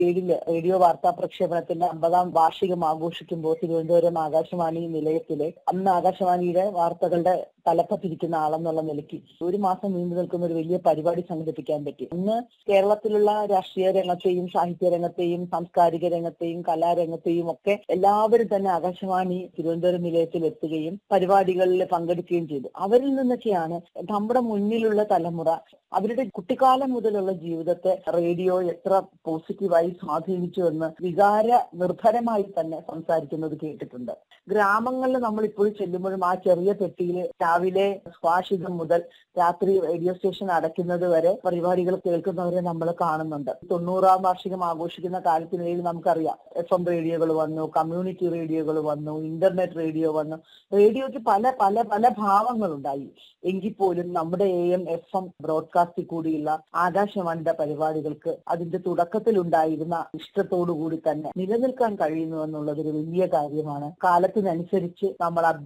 ഏഴില് റേഡിയോ വാർത്താ പ്രക്ഷേപണത്തിന്റെ അമ്പതാം വാർഷികം ആഘോഷിക്കുമ്പോൾ തിരുവനന്തപുരം ആകാശവാണി നിലയത്തിലെ അന്ന് ആകാശവാണിയുടെ വാർത്തകളുടെ തലപ്പത്തിരിക്കുന്ന ആളെന്നുള്ള നിലയ്ക്ക് ഒരു മാസം നീണ്ടു നിൽക്കുന്ന ഒരു വലിയ പരിപാടി സംഘടിപ്പിക്കാൻ പറ്റി ഇന്ന് കേരളത്തിലുള്ള രാഷ്ട്രീയ രംഗത്തെയും സാഹിത്യ രംഗത്തെയും സാംസ്കാരിക രംഗത്തെയും കലാരംഗത്തെയും ഒക്കെ എല്ലാവരും തന്നെ ആകാശവാണി തിരുവനന്തപുരം നിലയത്തിൽ എത്തുകയും പരിപാടികളിൽ പങ്കെടുക്കുകയും ചെയ്തു അവരിൽ നിന്നൊക്കെയാണ് നമ്മുടെ മുന്നിലുള്ള തലമുറ അവരുടെ കുട്ടിക്കാലം മുതലുള്ള ജീവിതത്തെ റേഡിയോ എത്ര പോസിറ്റീവായി സ്വാധീനിച്ചു എന്ന് വികാര നിർഭരമായി തന്നെ സംസാരിക്കുന്നത് കേട്ടിട്ടുണ്ട് ഗ്രാമങ്ങളിൽ നമ്മൾ ഇപ്പോൾ ചെല്ലുമ്പോഴും ആ ചെറിയ പെട്ടിയിൽ രാവിലെ സ്വാഷിതം മുതൽ രാത്രി റേഡിയോ സ്റ്റേഷൻ അടയ്ക്കുന്നത് വരെ പരിപാടികൾ കേൾക്കുന്നവരെ നമ്മൾ കാണുന്നുണ്ട് തൊണ്ണൂറാം വാർഷികം ആഘോഷിക്കുന്ന കാലത്തിനിടയിൽ നമുക്കറിയാം എഫ് എം റേഡിയോകൾ വന്നു കമ്മ്യൂണിറ്റി റേഡിയോകൾ വന്നു ഇന്റർനെറ്റ് റേഡിയോ വന്നു റേഡിയോയ്ക്ക് പല പല പല ഭാവങ്ങളുണ്ടായി എങ്കിൽ പോലും നമ്മുടെ എ എം എഫ് എം ബ്രോഡ്കാസ്റ്റിൽ കൂടിയുള്ള ആകാശവാണിയുടെ പരിപാടികൾക്ക് അതിന്റെ തുടക്കത്തിലുണ്ടായിരുന്ന ഇഷ്ടത്തോടു കൂടി തന്നെ നിലനിൽക്കാൻ കഴിയുന്നു എന്നുള്ളത് ഒരു വലിയ കാര്യമാണ് കാലത്തിനനുസരിച്ച് നമ്മൾ